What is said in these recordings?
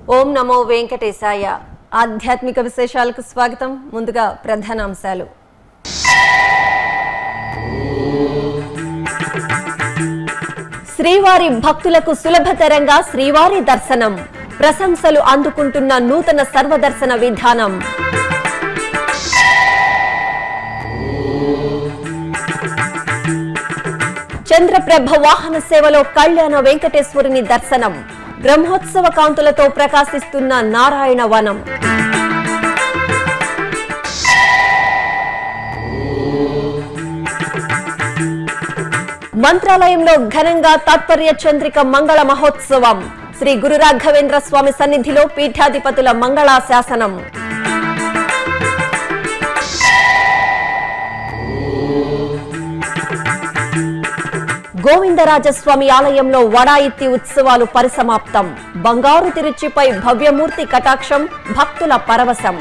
ఓం నమో వెంకటేశాయ ఆధ్యాత్మిక విశేషాలకు స్వాగతం ముందుగా ప్రధానాంశాలు శ్రీవారి భక్తులకు సులభతరంగా శ్రీవారి దర్శనం ప్రశంసలు అందుకుంటున్న నూతన సర్వదర్శన విధానం చంద్రప్రభ వాహన సేవలో కళ్యాణ వెంకటేశ్వరుని దర్శనం బ్రహ్మోత్సవ కాంతులతో ప్రకాశిస్తున్న నారాయణ వనం మంత్రాలయంలో ఘనంగా తాత్పర్య చంద్రిక మంగళ మహోత్సవం శ్రీ గురు రాఘవేంద్ర స్వామి సన్నిధిలో పీఠాధిపతుల మంగళాశాసనం గోవిందరాజస్వామి ఆలయంలో వడాయిత్తి ఉత్సవాలు పరిసమాప్తం బంగారు తిరుచిపై భవ్యమూర్తి కటాక్షం భక్తుల పరవశం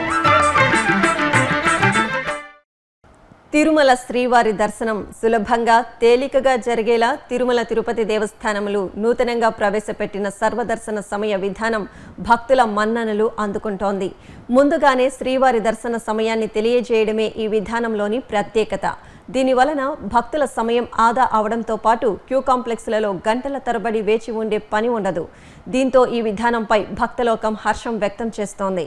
తిరుమల శ్రీవారి దర్శనం సులభంగా తేలికగా జరిగేలా తిరుమల తిరుపతి దేవస్థానములు నూతనంగా ప్రవేశపెట్టిన సర్వదర్శన సమయ విధానం భక్తుల మన్ననలు అందుకుంటోంది ముందుగానే శ్రీవారి దర్శన సమయాన్ని తెలియజేయడమే ఈ విధానంలోని ప్రత్యేకత దీని వలన భక్తుల సమయం ఆదా అవడంతో పాటు క్యూ కాంప్లెక్స్లలో గంటల తరబడి వేచి ఉండే పని ఉండదు దీంతో ఈ విధానంపై భక్తలోకం హర్షం వ్యక్తం చేస్తోంది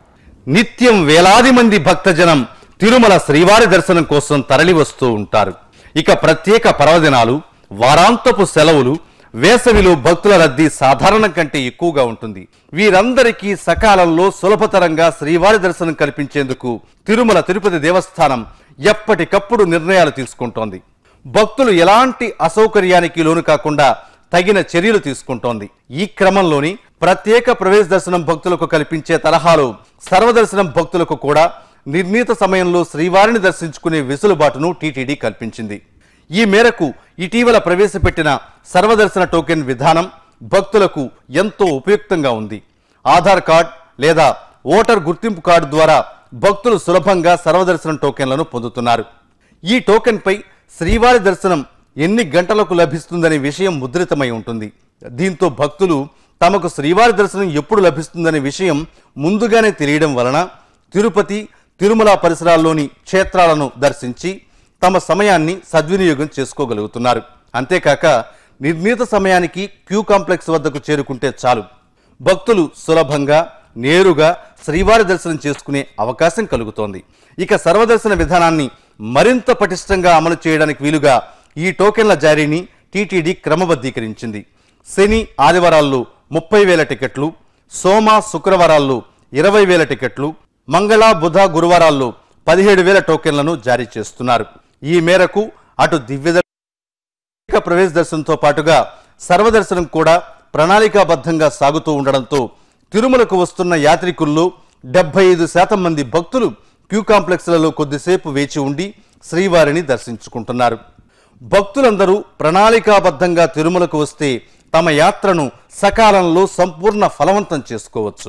నిత్యం వేలాది మంది భక్తజనం తిరుమల శ్రీవారి దర్శనం కోసం తరలి వస్తూ ఉంటారు ఇక ప్రత్యేక పర్వదినాలు వారాంతపు సెలవులు వేసవిలో భక్తుల రద్దీ సాధారణం కంటే ఎక్కువగా ఉంటుంది వీరందరికీ సకాలంలో సులభతరంగా శ్రీవారి దర్శనం కల్పించేందుకు తిరుమల తిరుపతి దేవస్థానం ఎప్పటికప్పుడు నిర్ణయాలు తీసుకుంటోంది భక్తులు ఎలాంటి అసౌకర్యానికి లోను కాకుండా తగిన చర్యలు తీసుకుంటోంది ఈ క్రమంలోని ప్రత్యేక ప్రవేశ దర్శనం భక్తులకు కల్పించే తరహాలో సర్వదర్శనం భక్తులకు కూడా నిర్ణీత సమయంలో శ్రీవారిని దర్శించుకునే వెసులుబాటును టీటీడీ కల్పించింది ఈ మేరకు ఇటీవల ప్రవేశపెట్టిన సర్వదర్శన టోకెన్ విధానం భక్తులకు ఎంతో ఉపయుక్తంగా ఉంది ఆధార్ కార్డ్ లేదా ఓటర్ గుర్తింపు కార్డు ద్వారా భక్తులు సులభంగా సర్వదర్శనం టోకెన్లను పొందుతున్నారు ఈ టోకెన్పై శ్రీవారి దర్శనం ఎన్ని గంటలకు లభిస్తుందనే విషయం ముద్రితమై ఉంటుంది దీంతో భక్తులు తమకు శ్రీవారి దర్శనం ఎప్పుడు లభిస్తుందనే విషయం ముందుగానే తెలియడం వలన తిరుపతి తిరుమల పరిసరాల్లోని క్షేత్రాలను దర్శించి తమ సమయాన్ని సద్వినియోగం చేసుకోగలుగుతున్నారు అంతేకాక నిర్ణీత సమయానికి క్యూ కాంప్లెక్స్ వద్దకు చేరుకుంటే చాలు భక్తులు సులభంగా నేరుగా శ్రీవారి దర్శనం చేసుకునే అవకాశం కలుగుతోంది ఇక సర్వదర్శన విధానాన్ని మరింత పటిష్టంగా అమలు చేయడానికి వీలుగా ఈ టోకెన్ల జారీని టీటీడీ క్రమబద్ధీకరించింది శని ఆదివారాల్లో ముప్పై వేల టికెట్లు సోమ శుక్రవారాల్లో ఇరవై వేల టికెట్లు మంగళ బుధ గురువారాల్లో పదిహేడు వేల టోకెన్లను జారీ చేస్తున్నారు ఈ మేరకు అటు దివ్య ప్రత్యేక ప్రవేశ దర్శనంతో పాటుగా సర్వదర్శనం కూడా ప్రణాళికాబద్ధంగా సాగుతూ ఉండడంతో తిరుమలకు వస్తున్న యాత్రికుల్లో డెబ్బై ఐదు శాతం మంది భక్తులు క్యూ కాంప్లెక్స్లలో కొద్దిసేపు వేచి ఉండి శ్రీవారిని దర్శించుకుంటున్నారు భక్తులందరూ ప్రణాళికాబద్ధంగా తిరుమలకు వస్తే తమ యాత్రను సకాలంలో సంపూర్ణ ఫలవంతం చేసుకోవచ్చు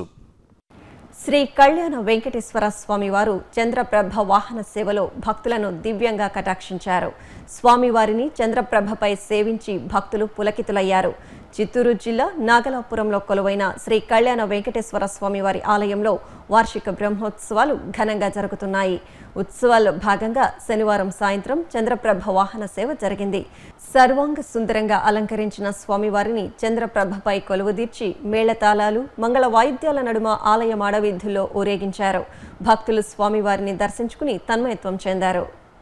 శ్రీ కళ్యాణ వెంకటేశ్వర స్వామి వారు చంద్రప్రభ వాహన సేవలో భక్తులను దివ్యంగా కటాక్షించారు స్వామివారిని చంద్రప్రభపై సేవించి భక్తులు పులకితులయ్యారు చిత్తూరు జిల్లా నాగలాపురంలో కొలువైన శ్రీ కళ్యాణ వెంకటేశ్వర స్వామివారి ఆలయంలో వార్షిక బ్రహ్మోత్సవాలు ఘనంగా జరుగుతున్నాయి ఉత్సవాల్లో భాగంగా శనివారం సాయంత్రం చంద్రప్రభ వాహన సేవ జరిగింది సర్వాంగ సుందరంగా అలంకరించిన స్వామివారిని చంద్రప్రభపై కొలువుదీర్చి మేళతాళాలు మంగళ వాయిద్యాల నడుమ ఆలయ మాడవీధుల్లో ఊరేగించారు భక్తులు స్వామివారిని దర్శించుకుని తన్మయత్వం చెందారు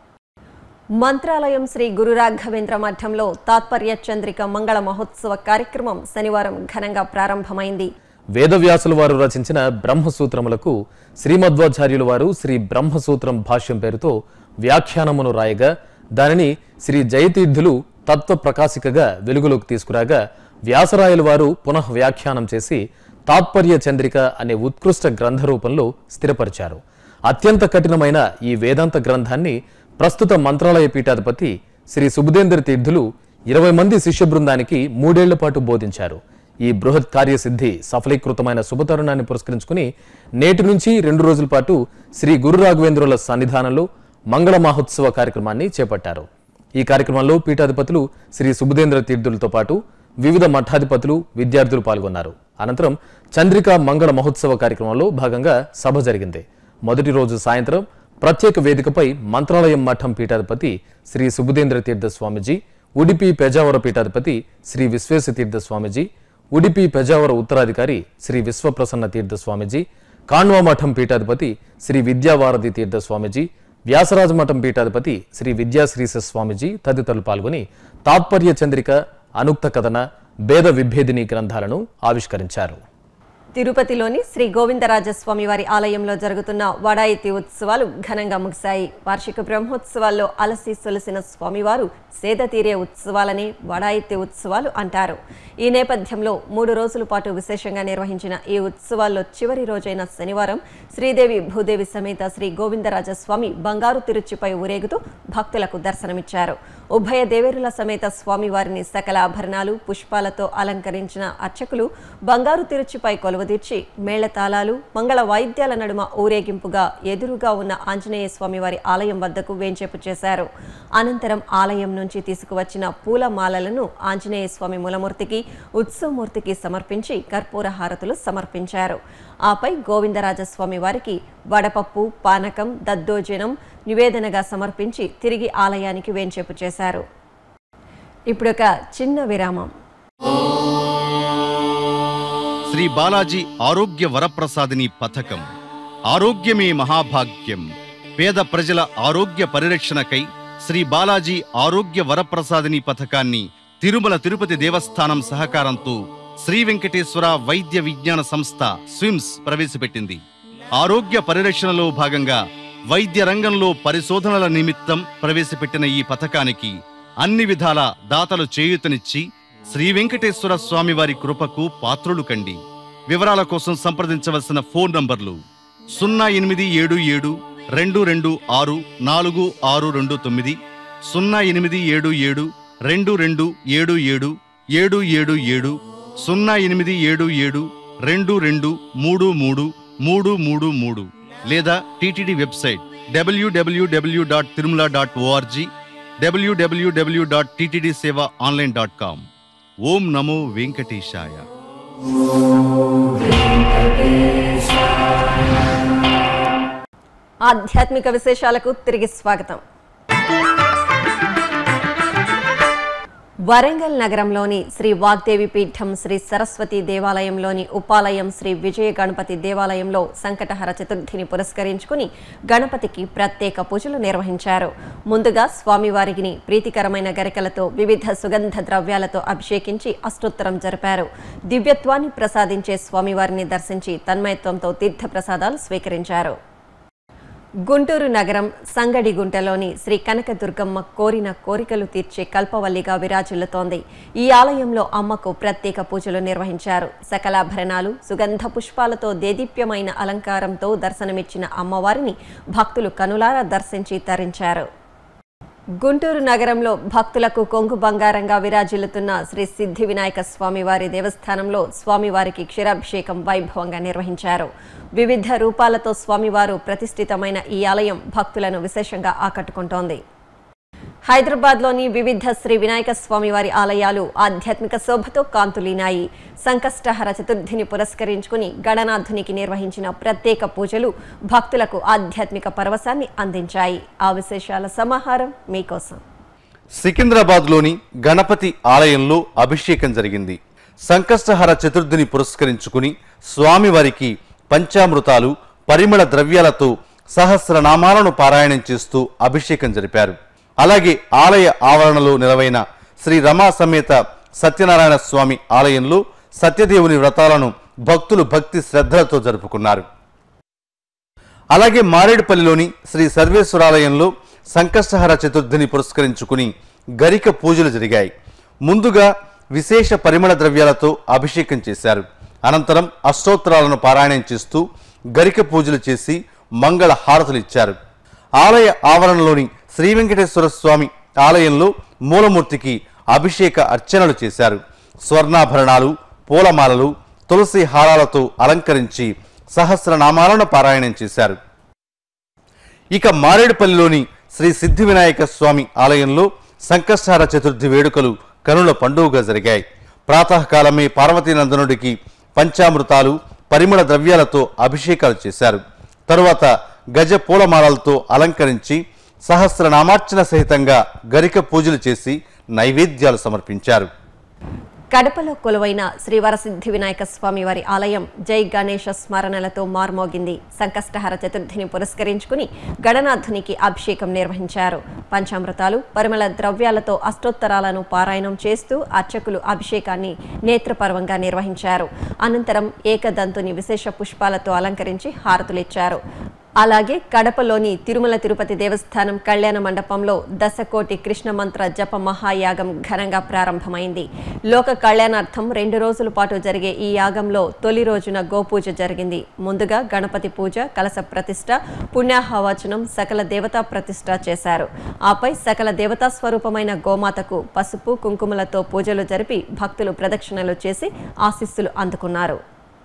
మంత్రాలయం శ్రీ గురు రాఘవేంద్ర మఠంలో తాత్పర్య చంద్రిక మంగళ మహోత్సవ కార్యక్రమం శనివారం ఘనంగా ప్రారంభమైంది వేదవ్యాసుల వారు రచించిన బ్రహ్మసూత్రములకు శ్రీమధ్వాచార్యుల వారు శ్రీ బ్రహ్మసూత్రం భాష్యం పేరుతో వ్యాఖ్యానమును రాయగా దానిని శ్రీ జయతీర్థులు తత్వ ప్రకాశికగా వెలుగులోకి తీసుకురాగా వ్యాసరాయల వారు పునః వ్యాఖ్యానం చేసి తాత్పర్య చంద్రిక అనే ఉత్కృష్ట గ్రంథ రూపంలో స్థిరపరిచారు అత్యంత కఠినమైన ఈ వేదాంత గ్రంథాన్ని ప్రస్తుత మంత్రాలయ పీఠాధిపతి శ్రీ సుబుధేంద్ర తీర్థులు ఇరవై మంది శిష్య బృందానికి మూడేళ్ల పాటు బోధించారు ఈ బృహత్ కార్యసిద్ధి సఫలీకృతమైన శుభతరుణాన్ని పురస్కరించుకుని నేటి నుంచి రెండు రోజుల పాటు శ్రీ గురు రాఘవేంద్రుల సన్నిధానంలో మంగళ మహోత్సవ కార్యక్రమాన్ని చేపట్టారు ఈ కార్యక్రమంలో పీఠాధిపతులు శ్రీ సుబుధేంద్ర తీర్థులతో పాటు వివిధ మఠాధిపతులు విద్యార్థులు పాల్గొన్నారు అనంతరం చంద్రిక మంగళ మహోత్సవ కార్యక్రమంలో భాగంగా సభ జరిగింది మొదటి రోజు సాయంత్రం ప్రత్యేక వేదికపై మంత్రాలయం మఠం పీఠాధిపతి శ్రీ సుబుధేంద్ర తీర్థ స్వామిజీ ఉడిపి పెజావర పీఠాధిపతి శ్రీ విశ్వేశ తీర్థ స్వామిజీ ఉడిపి పెజావర ఉత్తరాధికారి శ్రీ విశ్వప్రసన్న తీర్థ స్వామిజీ కాణ్వా మఠం పీఠాధిపతి శ్రీ విద్యావారధి తీర్థ స్వామిజీ వ్యాసరాజ మఠం పీఠాధిపతి శ్రీ విద్యాశ్రీశ స్వామిజీ తదితరులు పాల్గొని తాత్పర్య చంద్రిక అనుక్త కథన భేద విభేదిని గ్రంథాలను ఆవిష్కరించారు తిరుపతిలోని శ్రీ గోవిందరాజస్వామి వారి ఆలయంలో జరుగుతున్న వడాయితీ ఉత్సవాలు ఘనంగా ముగిశాయి వార్షిక బ్రహ్మోత్సవాల్లో అలసి సొలసిన స్వామివారు సేద తీరే ఉత్సవాలని వడాయితీ ఉత్సవాలు అంటారు ఈ నేపథ్యంలో మూడు రోజుల పాటు విశేషంగా నిర్వహించిన ఈ ఉత్సవాల్లో చివరి రోజైన శనివారం శ్రీదేవి భూదేవి సమేత శ్రీ గోవిందరాజస్వామి బంగారు తిరుచిపై ఊరేగుతూ భక్తులకు దర్శనమిచ్చారు ఉభయ దేవేరుల సమేత స్వామివారిని సకల ఆభరణాలు పుష్పాలతో అలంకరించిన అర్చకులు బంగారు తిరుచిపై కొలువదీర్చి మేళతాళాలు మంగళ వాయిద్యాల నడుమ ఊరేగింపుగా ఎదురుగా ఉన్న ఆంజనేయ స్వామివారి ఆలయం వద్దకు వేంచేపు చేశారు అనంతరం ఆలయం నుంచి తీసుకువచ్చిన పూల మాలలను ఆంజనేయ స్వామి మూలమూర్తికి ఉత్సవమూర్తికి సమర్పించి కర్పూర హారతులు సమర్పించారు ఆపై గోవిందరాజస్వామి వారికి వడపప్పు పానకం దద్దోజనం నివేదనగా సమర్పించి తిరిగి ఆలయానికి వేంచేపు చేశారు ఇప్పుడొక చిన్న విరామం శ్రీ బాలాజీ ఆరోగ్య వరప్రసాదిని పథకం ఆరోగ్యమే మహాభాగ్యం పేద ప్రజల ఆరోగ్య పరిరక్షణకై శ్రీ బాలాజీ ఆరోగ్య వరప్రసాదిని పథకాన్ని తిరుమల తిరుపతి దేవస్థానం సహకారంతో శ్రీ వెంకటేశ్వర వైద్య విజ్ఞాన సంస్థ స్విమ్స్ ప్రవేశపెట్టింది ఆరోగ్య పరిరక్షణలో భాగంగా వైద్య రంగంలో పరిశోధనల నిమిత్తం ప్రవేశపెట్టిన ఈ పథకానికి అన్ని విధాల దాతలు చేయూతనిచ్చి శ్రీ వెంకటేశ్వర స్వామి వారి కృపకు పాత్రులు కండి వివరాల కోసం సంప్రదించవలసిన ఫోన్ నంబర్లు సున్నా ఎనిమిది ఏడు ఏడు రెండు రెండు ఆరు నాలుగు ఆరు రెండు తొమ్మిది సున్నా ఎనిమిది ఏడు ఏడు రెండు రెండు ఏడు ఏడు ఏడు ఏడు ఏడు సున్నా ఎనిమిది ఏడు ఏడు రెండు రెండు మూడు మూడు మూడు మూడు మూడు లేదా TTD website WWW dot Tirumala dot ORG WWW dot TTD seva online dot com ఓం నమో వెంకటేశాయ ఆధ్యాత్మిక విశేషాలకు తిరిగి స్వాగతం వరంగల్ నగరంలోని శ్రీ వాగ్దేవి పీఠం శ్రీ సరస్వతి దేవాలయంలోని ఉపాలయం శ్రీ విజయ గణపతి దేవాలయంలో సంకటహర చతుర్థిని పురస్కరించుకుని గణపతికి ప్రత్యేక పూజలు నిర్వహించారు ముందుగా స్వామివారికి ప్రీతికరమైన గరికలతో వివిధ సుగంధ ద్రవ్యాలతో అభిషేకించి అష్టోత్తరం జరిపారు దివ్యత్వాన్ని ప్రసాదించే స్వామివారిని దర్శించి తన్మయత్వంతో తీర్థ ప్రసాదాలు స్వీకరించారు గుంటూరు నగరం సంగడిగుంటలోని శ్రీ కనకదుర్గమ్మ కోరిన కోరికలు తీర్చే కల్పవల్లిగా విరాజిల్లుతోంది ఈ ఆలయంలో అమ్మకు ప్రత్యేక పూజలు నిర్వహించారు సకలాభరణాలు సుగంధ పుష్పాలతో దేదీప్యమైన అలంకారంతో దర్శనమిచ్చిన అమ్మవారిని భక్తులు కనులారా దర్శించి తరించారు గుంటూరు నగరంలో భక్తులకు కొంగు బంగారంగా విరాజిల్లుతున్న శ్రీ సిద్ధి వినాయక స్వామివారి దేవస్థానంలో స్వామివారికి క్షీరాభిషేకం వైభవంగా నిర్వహించారు వివిధ రూపాలతో స్వామివారు ప్రతిష్ఠితమైన ఈ ఆలయం భక్తులను విశేషంగా ఆకట్టుకుంటోంది హైదరాబాద్లోని వివిధ శ్రీ వినాయక స్వామివారి ఆలయాలు ఆధ్యాత్మిక శోభతో కాంతులీనాయి సంకష్టహర చతుర్థిని పురస్కరించుకుని గణనాథునికి నిర్వహించిన ప్రత్యేక పూజలు భక్తులకు ఆధ్యాత్మిక పరవశాన్ని అందించాయి ఆ విశేషాల సమాహారం మీకోసం సికింద్రాబాద్లోని గణపతి ఆలయంలో అభిషేకం జరిగింది సంకష్టహర చతుర్థిని పురస్కరించుకుని స్వామివారికి పంచామృతాలు పరిమళ ద్రవ్యాలతో సహస్రనామాలను పారాయణం చేస్తూ అభిషేకం జరిపారు అలాగే ఆలయ ఆవరణలో నిలవైన శ్రీ రమా సమేత సత్యనారాయణ స్వామి ఆలయంలో సత్యదేవుని వ్రతాలను భక్తులు భక్తి శ్రద్ధలతో జరుపుకున్నారు అలాగే మారేడుపల్లిలోని శ్రీ సర్వేశ్వరాలయంలో సంకష్టహర చతుర్థిని పురస్కరించుకుని గరిక పూజలు జరిగాయి ముందుగా విశేష పరిమళ ద్రవ్యాలతో అభిషేకం చేశారు అనంతరం అష్టోత్తరాలను పారాయణం చేస్తూ గరిక పూజలు చేసి మంగళ హారతులు ఇచ్చారు ఆలయ ఆవరణలోని శ్రీ వెంకటేశ్వర స్వామి ఆలయంలో మూలమూర్తికి అభిషేక అర్చనలు చేశారు స్వర్ణాభరణాలు పూలమాలలు తులసి హారాలతో అలంకరించి సహస్రనామాలను పారాయణం చేశారు ఇక మారేడుపల్లిలోని శ్రీ సిద్ధి వినాయక స్వామి ఆలయంలో సంకష్టహార చతుర్థి వేడుకలు కనుల పండుగగా జరిగాయి ప్రాతకాలమే పార్వతీనందనుడికి పంచామృతాలు పరిమళ ద్రవ్యాలతో అభిషేకాలు చేశారు తరువాత గజ పూలమాలలతో అలంకరించి సహస్రనామార్చన సహితంగా గరిక పూజలు చేసి నైవేద్యాలు సమర్పించారు కడపలో కొలువైన శ్రీ వరసిద్ధి వినాయక స్వామి వారి ఆలయం జై గణేష స్మరణలతో మార్మోగింది సంకష్టహర చతుర్థిని పురస్కరించుకుని గణనాథునికి అభిషేకం నిర్వహించారు పంచామృతాలు పరిమళ ద్రవ్యాలతో అష్టోత్తరాలను పారాయణం చేస్తూ అర్చకులు అభిషేకాన్ని నేత్రపర్వంగా నిర్వహించారు అనంతరం ఏకదంతుని విశేష పుష్పాలతో అలంకరించి హారతులిచ్చారు అలాగే కడపలోని తిరుమల తిరుపతి దేవస్థానం కళ్యాణ మండపంలో దశకోటి కృష్ణ మంత్ర జప మహాయాగం ఘనంగా ప్రారంభమైంది లోక కళ్యాణార్థం రెండు రోజుల పాటు జరిగే ఈ యాగంలో తొలి రోజున గోపూజ జరిగింది ముందుగా గణపతి పూజ కలశ ప్రతిష్ట పుణ్యాహవచనం సకల దేవతా ప్రతిష్ట చేశారు ఆపై సకల దేవతా స్వరూపమైన గోమాతకు పసుపు కుంకుమలతో పూజలు జరిపి భక్తులు ప్రదక్షిణలు చేసి ఆశీస్సులు అందుకున్నారు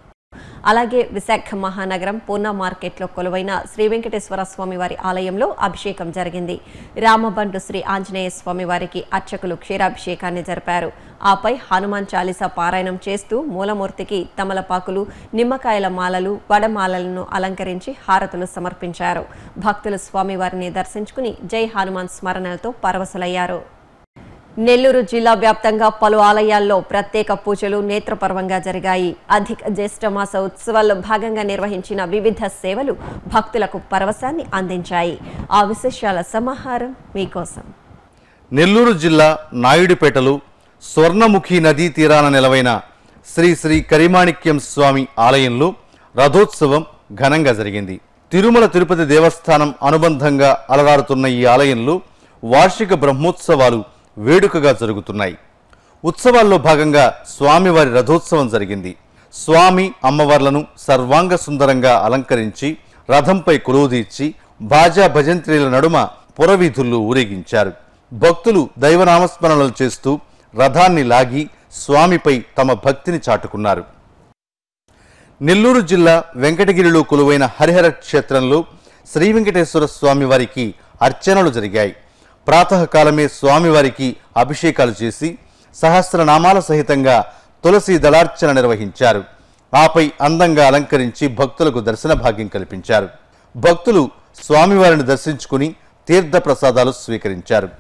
అలాగే విశాఖ మహానగరం పూర్ణ మార్కెట్లో కొలువైన శ్రీ వెంకటేశ్వర స్వామి వారి ఆలయంలో అభిషేకం జరిగింది రామబండు శ్రీ ఆంజనేయ స్వామి వారికి అర్చకులు క్షీరాభిషేకాన్ని జరిపారు ఆపై హనుమాన్ చాలీసా పారాయణం చేస్తూ మూలమూర్తికి తమలపాకులు నిమ్మకాయల మాలలు వడమాలలను అలంకరించి హారతులు సమర్పించారు భక్తులు స్వామివారిని దర్శించుకుని జై హనుమాన్ స్మరణలతో పరవశులయ్యారు నెల్లూరు జిల్లా వ్యాప్తంగా పలు ఆలయాల్లో ప్రత్యేక పూజలు నేత్రపర్వంగా జరిగాయి అధిక జ్యేష్ఠమాస ఉత్సవాల్లో భాగంగా నిర్వహించిన వివిధ సేవలు భక్తులకు పరవశాన్ని అందించాయి ఆ విశేషాల సమాహారం మీకోసం నెల్లూరు జిల్లా నాయుడుపేటలో స్వర్ణముఖి నదీ తీరాన నెలవైన శ్రీ శ్రీ కరిమాణిక్యం స్వామి ఆలయంలో రథోత్సవం ఘనంగా జరిగింది తిరుమల తిరుపతి దేవస్థానం అనుబంధంగా అలరారుతున్న ఈ ఆలయంలో వార్షిక బ్రహ్మోత్సవాలు వేడుకగా జరుగుతున్నాయి ఉత్సవాల్లో భాగంగా స్వామివారి రథోత్సవం జరిగింది స్వామి అమ్మవార్లను సర్వాంగ సుందరంగా అలంకరించి రథంపై కొలువుదీర్చి బాజా భజంత్రీల నడుమ పురవీధుల్లో ఊరేగించారు భక్తులు దైవనామస్మరణలు చేస్తూ రథాన్ని లాగి స్వామిపై తమ భక్తిని చాటుకున్నారు నెల్లూరు జిల్లా వెంకటగిరిలో కొలువైన హరిహర క్షేత్రంలో శ్రీ వెంకటేశ్వర స్వామి వారికి అర్చనలు జరిగాయి ప్రాతకాలమే స్వామివారికి అభిషేకాలు చేసి సహస్రనామాల సహితంగా తులసి దళార్చన నిర్వహించారు ఆపై అందంగా అలంకరించి భక్తులకు దర్శన భాగ్యం కల్పించారు భక్తులు స్వామివారిని దర్శించుకుని తీర్థ ప్రసాదాలు స్వీకరించారు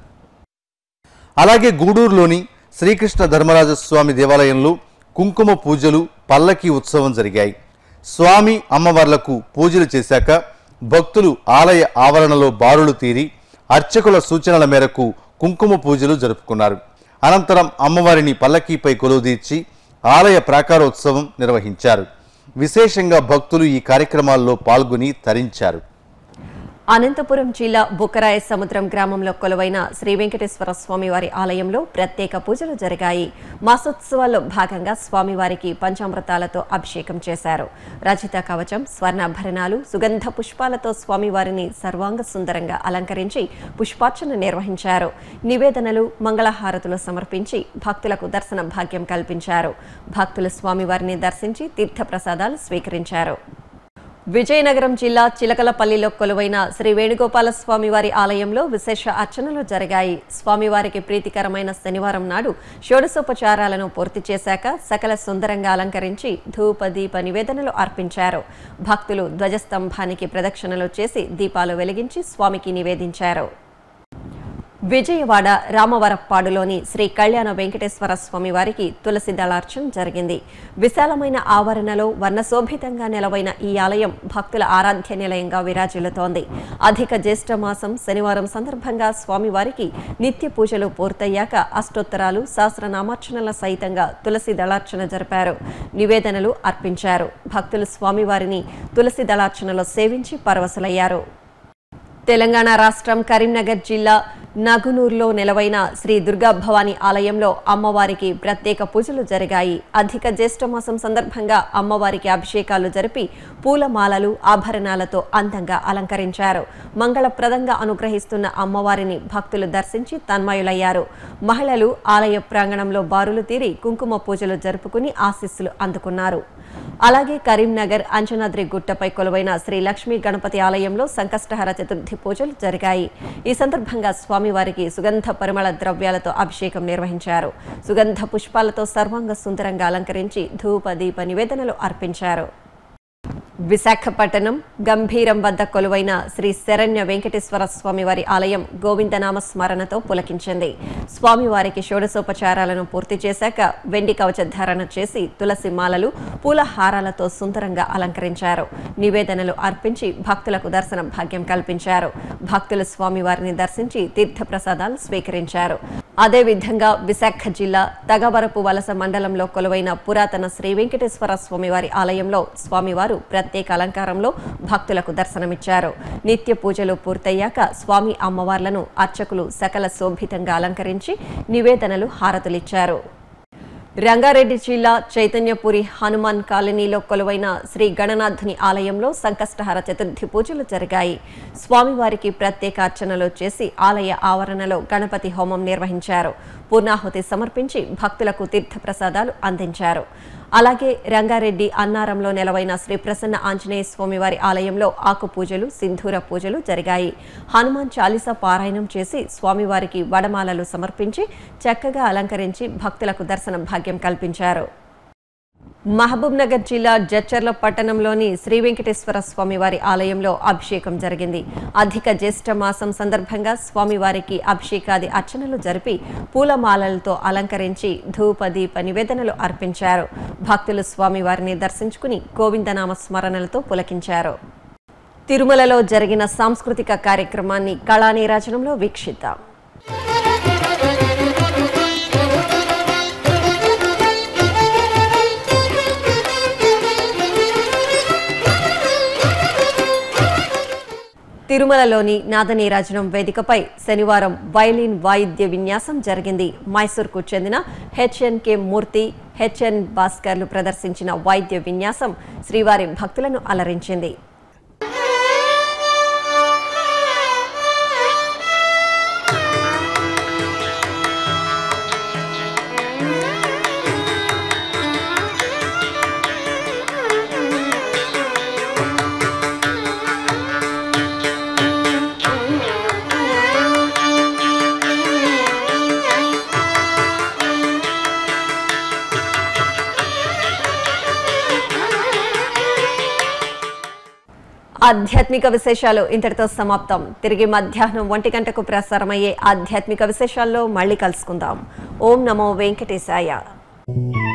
అలాగే గూడూరులోని శ్రీకృష్ణ ధర్మరాజ స్వామి దేవాలయంలో కుంకుమ పూజలు పల్లకి ఉత్సవం జరిగాయి స్వామి అమ్మవార్లకు పూజలు చేశాక భక్తులు ఆలయ ఆవరణలో బారులు తీరి అర్చకుల సూచనల మేరకు కుంకుమ పూజలు జరుపుకున్నారు అనంతరం అమ్మవారిని పల్లకీపై కొలువుదీర్చి ఆలయ ప్రాకారోత్సవం నిర్వహించారు విశేషంగా భక్తులు ఈ కార్యక్రమాల్లో పాల్గొని తరించారు అనంతపురం జిల్లా బుక్కరాయ సముద్రం గ్రామంలో కొలువైన శ్రీ వెంకటేశ్వర స్వామివారి ఆలయంలో ప్రత్యేక పూజలు జరిగాయి మాసోత్సవాల్లో భాగంగా స్వామివారికి పంచామృతాలతో అభిషేకం చేశారు రచిత కవచం స్వర్ణాభరణాలు సుగంధ పుష్పాలతో స్వామివారిని సర్వాంగ సుందరంగా అలంకరించి పుష్పార్చన నిర్వహించారు నివేదనలు మంగళహారతులు సమర్పించి భక్తులకు దర్శన భాగ్యం కల్పించారు భక్తులు స్వామివారిని దర్శించి తీర్థప్రసాదాలు స్వీకరించారు విజయనగరం జిల్లా చిలకలపల్లిలో కొలువైన శ్రీ వేణుగోపాల స్వామివారి ఆలయంలో విశేష అర్చనలు జరిగాయి స్వామివారికి ప్రీతికరమైన శనివారం నాడు షోడశోపచారాలను పూర్తి చేశాక సకల సుందరంగా అలంకరించి ధూప దీప నివేదనలు అర్పించారు భక్తులు ధ్వజస్తంభానికి ప్రదక్షిణలు చేసి దీపాలు వెలిగించి స్వామికి నివేదించారు విజయవాడ రామవరప్పాడులోని శ్రీ కళ్యాణ వెంకటేశ్వర స్వామి వారికి తులసి దళార్చన జరిగింది విశాలమైన ఆవరణలో వర్ణశోభితంగా నెలవైన ఈ ఆలయం భక్తుల ఆరాధ్య నిలయంగా విరాజిల్లుతోంది అధిక జ్యేష్ఠ మాసం శనివారం సందర్భంగా స్వామివారికి నిత్య పూజలు పూర్తయ్యాక అష్టోత్తరాలు సహస్రనామార్చనల సహితంగా తులసి దళార్చన జరిపారు నివేదనలు అర్పించారు భక్తులు స్వామివారిని తులసి దళార్చనలో సేవించి పరవశులయ్యారు తెలంగాణ రాష్ట్రం కరీంనగర్ జిల్లా నగునూరులో నెలవైన శ్రీ దుర్గా భవానీ ఆలయంలో అమ్మవారికి ప్రత్యేక పూజలు జరిగాయి అధిక జ్యేష్ఠమాసం సందర్భంగా అమ్మవారికి అభిషేకాలు జరిపి పూలమాలలు ఆభరణాలతో అందంగా అలంకరించారు మంగళప్రదంగా అనుగ్రహిస్తున్న అమ్మవారిని భక్తులు దర్శించి తన్మయులయ్యారు మహిళలు ఆలయ ప్రాంగణంలో బారులు తీరి కుంకుమ పూజలు జరుపుకుని ఆశీస్సులు అందుకున్నారు అలాగే కరీంనగర్ అంజనాద్రి గుట్టపై కొలువైన శ్రీ లక్ష్మీ గణపతి ఆలయంలో సంకష్టహర చతుర్థి పూజలు జరిగాయి ఈ సందర్భంగా స్వామి స్వామివారికి సుగంధ పరిమళ ద్రవ్యాలతో అభిషేకం నిర్వహించారు సుగంధ పుష్పాలతో సర్వాంగ సుందరంగా అలంకరించి ధూప దీప నివేదనలు అర్పించారు విశాఖపట్నం గంభీరం వద్ద కొలువైన శ్రీ శరణ్య వెంకటేశ్వర స్వామివారి ఆలయం గోవిందనామ స్మరణతో పులకించింది స్వామివారికి షోడశోపచారాలను పూర్తి చేశాక వెండి కవచ ధారణ చేసి తులసి మాలలు పూల హారాలతో సుందరంగా అలంకరించారు నివేదనలు అర్పించి భక్తులకు దర్శన భాగ్యం కల్పించారు భక్తులు స్వామివారిని దర్శించి తీర్థప్రసాదాలు స్వీకరించారు అదేవిధంగా విశాఖ జిల్లా తగవరపు వలస మండలంలో కొలువైన పురాతన శ్రీ వెంకటేశ్వర స్వామివారి ఆలయంలో స్వామివారు ప్రత్యేక అలంకారంలో భక్తులకు దర్శనమిచ్చారు నిత్య పూజలు పూర్తయ్యాక స్వామి అమ్మవార్లను అర్చకులు సకల శోభితంగా అలంకరించి నివేదనలు హారతులిచ్చారు రంగారెడ్డి జిల్లా చైతన్యపురి హనుమాన్ కాలనీలో కొలువైన శ్రీ గణనాథుని ఆలయంలో సంకష్టహర చతుర్థి పూజలు జరిగాయి స్వామివారికి ప్రత్యేక అర్చనలు చేసి ఆలయ ఆవరణలో గణపతి హోమం నిర్వహించారు పూర్ణాహుతి సమర్పించి భక్తులకు తీర్థప్రసాదాలు అందించారు అలాగే రంగారెడ్డి అన్నారంలో నెలవైన శ్రీ ప్రసన్న ఆంజనేయ స్వామివారి ఆలయంలో ఆకు పూజలు సింధూర పూజలు జరిగాయి హనుమాన్ చాలీసా పారాయణం చేసి స్వామివారికి వడమాలలు సమర్పించి చక్కగా అలంకరించి భక్తులకు దర్శన భాగ్యం కల్పించారు మహబూబ్ నగర్ జిల్లా జడ్చర్ల పట్టణంలోని శ్రీ వెంకటేశ్వర స్వామివారి ఆలయంలో అభిషేకం జరిగింది అధిక జ్యేష్ఠ మాసం సందర్భంగా స్వామివారికి అభిషేకాది అర్చనలు జరిపి పూలమాలలతో అలంకరించి ధూప దీప నివేదనలు అర్పించారు భక్తులు స్వామివారిని దర్శించుకుని గోవిందనామ స్మరణలతో పులకించారు తిరుమలలో జరిగిన సాంస్కృతిక కార్యక్రమాన్ని కళానీరాజనంలో వీక్షిద్దాం తిరుమలలోని నాదనీరాజనం వేదికపై శనివారం వైలిన్ వాయిద్య విన్యాసం జరిగింది మైసూర్కు చెందిన హెచ్ఎన్కే మూర్తి హెచ్ఎన్ భాస్కర్లు ప్రదర్శించిన వాయిద్య విన్యాసం శ్రీవారి భక్తులను అలరించింది ఆధ్యాత్మిక విశేషాలు ఇంతటితో సమాప్తం తిరిగి మధ్యాహ్నం ఒంటి గంటకు ప్రసారమయ్యే ఆధ్యాత్మిక విశేషాల్లో మళ్ళీ కలుసుకుందాం ఓం నమో వెంకటేశాయ